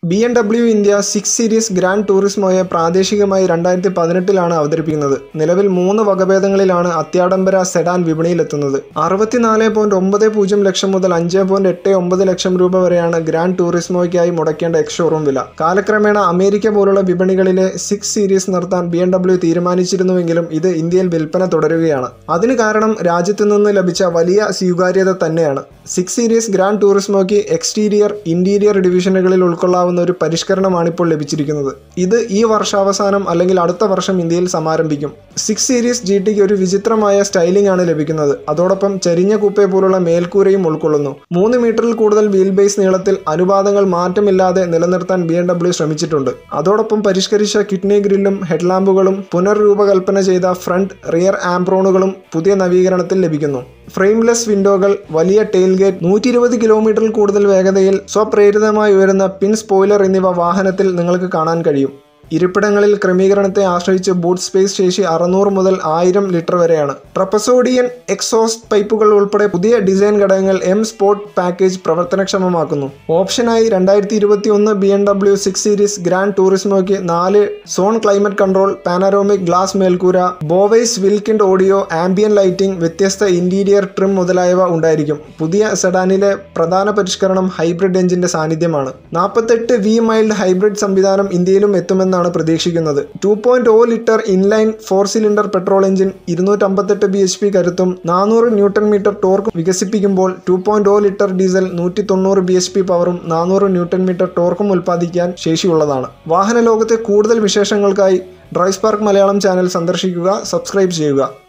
B M W India six series grand ടൂറിസ്മോയെ പ്രാദേശികമായി രണ്ടായിരത്തി പതിനെട്ടിലാണ് അവതരിപ്പിക്കുന്നത് നിലവിൽ മൂന്ന് വകഭേദങ്ങളിലാണ് അത്യാഡംബര സെഡാൻ വിപണിയിലെത്തുന്നത് അറുപത്തിനാല് പോയിന്റ് ഒമ്പത് പൂജ്യം ലക്ഷം മുതൽ അഞ്ച് പോയിന്റ് എട്ട് ഒമ്പത് ലക്ഷം രൂപ വരെയാണ് ഗ്രാൻഡ് ടൂറിസ്മോയ്ക്കായി മുടക്കേണ്ട എക്സ് ഷോറൂം വില കാലക്രമേണ അമേരിക്ക പോലുള്ള വിപണികളിലെ സിക്സ് സീരീസ് നിർത്താൻ ബി എം ഡബ്ല്യു തീരുമാനിച്ചിരുന്നുവെങ്കിലും ഇത് ഇന്ത്യയിൽ വിൽപ്പന തുടരുകയാണ് അതിന് കാരണം രാജ്യത്തു നിന്ന് ലഭിച്ച വലിയ സ്വീകാര്യത തന്നെയാണ് സിക്സ് സീരീസ് ഗ്രാൻഡ് ടൂറിസ്മോയ്ക്ക് എക്സ്റ്റീരിയർ ഇന്റീരിയർ ഡിവിഷനുകളിൽ ഉൾക്കൊള്ളാവുന്ന ഒരു പരിഷ്കരണമാണ് ഇപ്പോൾ ലഭിച്ചിരിക്കുന്നത് ഇത് ഈ വർഷാവസാനം അല്ലെങ്കിൽ അടുത്ത വർഷം ഇന്ത്യയിൽ സമാരംഭിക്കും സിക്സ് സീരീസ് ജി ടിക്ക് ഒരു വിചിത്രമായ സ്റ്റൈലിംഗ് ആണ് ലഭിക്കുന്നത് അതോടൊപ്പം ചരിഞ്ഞ കൂപ്പെ പോലുള്ള മേൽക്കൂരയും ഉൾക്കൊള്ളുന്നു മൂന്ന് മീറ്ററിൽ കൂടുതൽ വീൽ ബേസ് നീളത്തിൽ അനുപാതങ്ങൾ മാറ്റമില്ലാതെ നിലനിർത്താൻ ബി എം ഡബ്ല്യു ശ്രമിച്ചിട്ടുണ്ട് അതോടൊപ്പം പരിഷ്കരിച്ച കിഡ്നി ഗ്രില്ലും ഹെഡ്ലാമ്പുകളും പുനർരൂപകൽപ്പന ചെയ്ത ഫ്രണ്ട് റിയർ ആംബ്രോണുകളും പുതിയ നവീകരണത്തിൽ ലഭിക്കുന്നു ഫ്രെയിംലെസ് വിൻഡോകൾ വലിയ ടെയിൽ ഗേറ്റ് നൂറ്റി ഇരുപത് കിലോമീറ്ററിൽ കൂടുതൽ വേഗതയിൽ സ്വപ്രേരിതമായി ഉയരുന്ന പിൻ സ്പോയിലർ എന്നിവ വാഹനത്തിൽ നിങ്ങൾക്ക് കാണാൻ കഴിയും ഇരിപ്പിടങ്ങളിൽ ക്രമീകരണത്തെ ആശ്രയിച്ച് ബൂട്ട് സ്പേസ് ശേഷി അറുന്നൂറ് മുതൽ ആയിരം ലിറ്റർ വരെയാണ് ട്രപ്പസോഡിയൻ എക്സോസ്റ്റ് പൈപ്പുകൾ ഉൾപ്പെടെ പുതിയ ഡിസൈൻ ഘടകങ്ങൾ എം സ്പോർട്ട് പാക്കേജ് പ്രവർത്തനക്ഷമമാക്കുന്നു ഓപ്ഷനായി രണ്ടായിരത്തി ഇരുപത്തി ഒന്ന് B M W six series grand ടൂറിസ്മോയ്ക്ക് നാല് zone climate control panoramic glass മേൽക്കൂര Bowers Wilkins audio ambient lighting വ്യത്യസ്ത ഇന്റീരിയർ ട്രിം മുതലായവ ഉണ്ടായിരിക്കും പുതിയ സെഡാനിലെ പ്രധാന പരിഷ്കരണം ഹൈബ്രിഡ് എഞ്ചിന്റെ സാന്നിധ്യമാണ് നാൽപ്പത്തെട്ട് വി മൈൽഡ് ഹൈബ്രിഡ് സംവിധാനം ഇന്ത്യയിലും എത്തുമെന്നാണ് പ്രതീക്ഷിക്കുന്നത് two point O litre inline four cylinder petrol engine ഇരുന്നൂറ്റമ്പത്തെട്ട് ബി എച്ച് പി കരുത്തും നാനൂറ് ന്യൂട്ടൺ മീറ്റർ ടോർക്കും വികസിപ്പിക്കുമ്പോൾ two point O litre diesel നൂറ്റി തൊണ്ണൂറ് ബി എച്ച് പി പവറും നാനൂറ് ന്യൂട്ടൺ മീറ്റർ ടോർക്കും ഉൽപ്പാദിക്കാൻ ശേഷിയുള്ളതാണ് വാഹന ലോകത്തെ കൂടുതൽ വിശേഷങ്ങൾക്കായി ഡ്രൈവ് സ്പാർക്ക് മലയാളം ചാനൽ സന്ദർശിക്കുക സബ്സ്ക്രൈബ് ചെയ്യുക